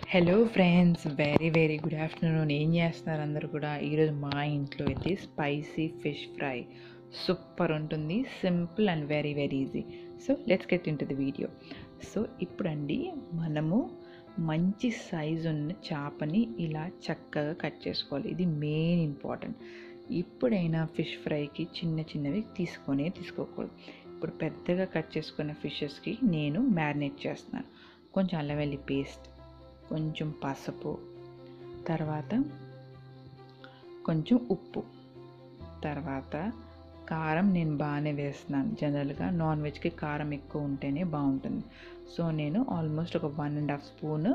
hello friends very very good afternoon ఏం చేస్తున్నారు అందరూ కూడా ఈరోజు మా ఇంట్లో అయితే స్పైసీ ఫిష్ ఫ్రై సూపర్ ఉంటుంది simple and very very easy so let's get into the video so ఇప్పుడండి మనము మంచి సైజు ఉన్న చేపని ఇలా చక్కగా కట్ చేసుకోవాలి ఇది మెయిన్ ఇంపార్టెంట్ ఇప్పుడైనా ఫిష్ ఫ్రైకి చిన్న చిన్నవి తీసుకొని తీసుకోకూడదు ఇప్పుడు పెద్దగా కట్ చేసుకున్న ఫిషెస్కి నేను మ్యారినేట్ చేస్తున్నాను కొంచెం అల్లం వెల్లి పేస్ట్ కొంచెం పసుపు తర్వాత కొంచెం ఉప్పు తర్వాత కారం నేను బాగానే వేస్తున్నాను జనరల్గా నాన్ వెజ్కి కారం ఎక్కువ ఉంటేనే బాగుంటుంది సో నేను ఆల్మోస్ట్ ఒక వన్ అండ్ హాఫ్ స్పూన్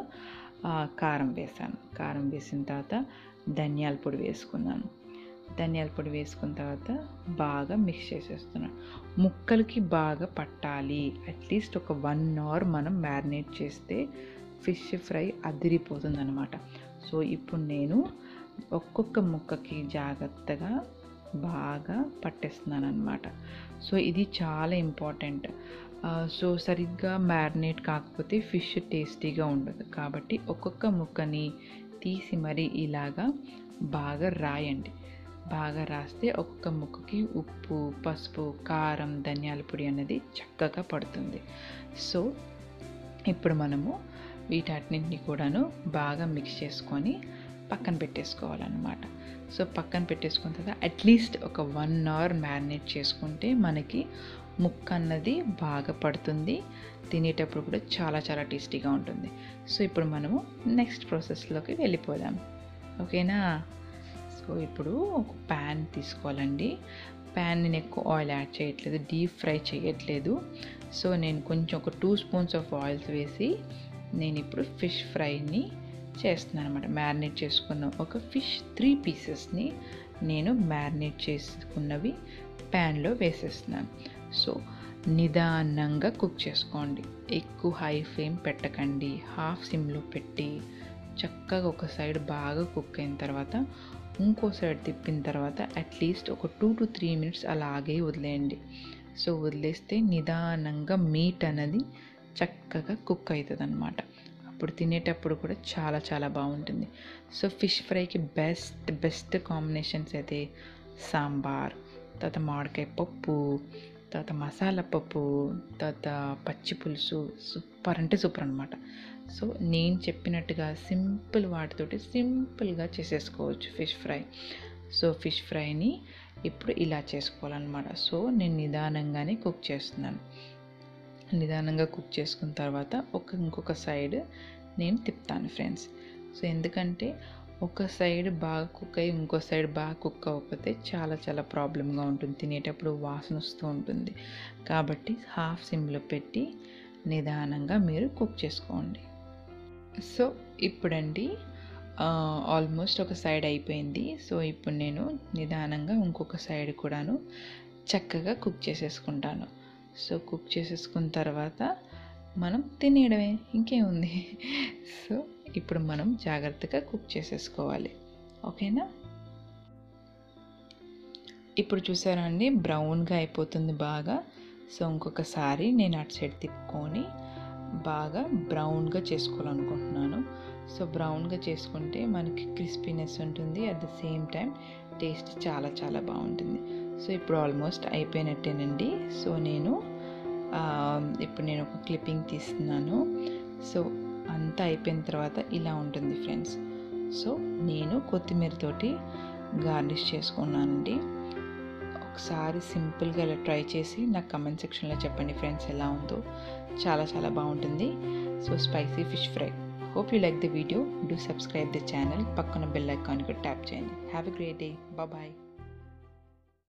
కారం వేసాను కారం వేసిన తర్వాత ధనియాల పొడి వేసుకున్నాను ధనియాల పొడి వేసుకున్న తర్వాత బాగా మిక్స్ చేసేస్తున్నాను ముక్కలకి బాగా పట్టాలి అట్లీస్ట్ ఒక వన్ అవర్ మనం మ్యారినేట్ చేస్తే ఫిష్ ఫ్రై అదిరిపోతుంది అనమాట సో ఇప్పుడు నేను ఒక్కొక్క ముక్కకి జాగ్రత్తగా బాగా పట్టేస్తున్నాను అనమాట సో ఇది చాలా ఇంపార్టెంట్ సో సరిగ్గా మ్యారినేట్ కాకపోతే ఫిష్ టేస్టీగా ఉండదు కాబట్టి ఒక్కొక్క ముక్కని తీసి మరీ ఇలాగా బాగా రాయండి బాగా రాస్తే ఒక్కొక్క ముక్కకి ఉప్పు పసుపు కారం ధనియాల పొడి అనేది చక్కగా పడుతుంది సో ఇప్పుడు మనము వీటన్నింటిని కూడాను బాగా మిక్స్ చేసుకొని పక్కన పెట్టేసుకోవాలన్నమాట సో పక్కన పెట్టేసుకున్న తర్వాత అట్లీస్ట్ ఒక వన్ అవర్ మ్యారినేట్ చేసుకుంటే మనకి ముక్క అన్నది బాగా పడుతుంది తినేటప్పుడు కూడా చాలా చాలా టేస్టీగా ఉంటుంది సో ఇప్పుడు మనము నెక్స్ట్ ప్రాసెస్లోకి వెళ్ళిపోదాం ఓకేనా సో ఇప్పుడు ఒక ప్యాన్ తీసుకోవాలండి ప్యాన్ నేను ఎక్కువ ఆయిల్ యాడ్ చేయట్లేదు డీప్ ఫ్రై చేయట్లేదు సో నేను కొంచెం ఒక టూ స్పూన్స్ ఆఫ్ ఆయిల్స్ వేసి నేను ఇప్పుడు ఫిష్ ఫ్రైని చేస్తున్నాను అనమాట మ్యారినేట్ చేసుకున్న ఒక ఫిష్ త్రీ పీసెస్ని నేను మ్యారినేట్ చేసుకున్నవి ప్యాన్లో వేసేస్తున్నాను సో నిదానంగా కుక్ చేసుకోండి ఎక్కువ హై ఫ్లేమ్ పెట్టకండి హాఫ్ సిమ్లో పెట్టి చక్కగా ఒక సైడ్ బాగా కుక్ అయిన తర్వాత ఇంకో సైడ్ తిప్పిన తర్వాత అట్లీస్ట్ ఒక టూ టు త్రీ మినిట్స్ అలాగే వదిలేయండి సో వదిలేస్తే నిదానంగా మీట్ అనేది చక్కగా కుక్ అవుతుంది అనమాట అప్పుడు తినేటప్పుడు కూడా చాలా చాలా బాగుంటుంది సో ఫిష్ ఫ్రైకి బెస్ట్ బెస్ట్ కాంబినేషన్స్ అయితే సాంబార్ తర్వాత మామిడికాయ పప్పు తర్వాత మసాలా పప్పు తర్వాత పచ్చి పులుసు సూపర్ అంటే సూపర్ అనమాట సో నేను చెప్పినట్టుగా సింపుల్ వాటితోటి సింపుల్గా చేసేసుకోవచ్చు ఫిష్ ఫ్రై సో ఫిష్ ఫ్రైని ఇప్పుడు ఇలా చేసుకోవాలన్నమాట సో నేను నిదానంగానే కుక్ చేస్తున్నాను నిదానంగా కుక్ చేసుకున్న తర్వాత ఒక ఇంకొక సైడ్ నేను తిప్పుతాను ఫ్రెండ్స్ సో ఎందుకంటే ఒక సైడ్ బాగా కుక్ అయ్యి ఇంకో సైడ్ బాగా కుక్ అవ్వకపోతే చాలా చాలా ప్రాబ్లంగా ఉంటుంది తినేటప్పుడు వాసన వస్తూ ఉంటుంది కాబట్టి హాఫ్ సిమ్లో పెట్టి నిదానంగా మీరు కుక్ చేసుకోండి సో ఇప్పుడండి ఆల్మోస్ట్ ఒక సైడ్ అయిపోయింది సో ఇప్పుడు నేను నిదానంగా ఇంకొక సైడ్ కూడాను చక్కగా కుక్ చేసేసుకుంటాను సో కుక్ చేసేసుకున్న తర్వాత మనం తినేయడమే ఇంకేముంది సో ఇప్పుడు మనం జాగ్రత్తగా కుక్ చేసేసుకోవాలి ఓకేనా ఇప్పుడు చూసారా అండి బ్రౌన్గా అయిపోతుంది బాగా సో ఇంకొకసారి నేను అటు సైడ్ తిప్పుకొని బాగా బ్రౌన్గా చేసుకోవాలనుకుంటున్నాను సో బ్రౌన్గా చేసుకుంటే మనకి క్రిస్పీనెస్ ఉంటుంది at the same time taste చాలా చాలా బాగుంటుంది సో ఇప్పుడు ఆల్మోస్ట్ అయిపోయినట్టేనండి సో నేను ఇప్పుడు నేను ఒక క్లిప్పింగ్ తీస్తున్నాను సో అంతా అయిపోయిన తర్వాత ఇలా ఉంటుంది ఫ్రెండ్స్ సో నేను కొత్తిమీరతోటి గార్నిష్ చేసుకున్నానండి ఒకసారి సింపుల్గా ఇలా ట్రై చేసి నాకు కమెంట్ సెక్షన్లో చెప్పండి ఫ్రెండ్స్ ఎలా ఉందో చాలా చాలా బాగుంటుంది so spicy fish fry hope you like the video do subscribe the channel పక్కన బెల్ ఐకాన్ కూడా ట్యాప్ చేయండి have a great day bye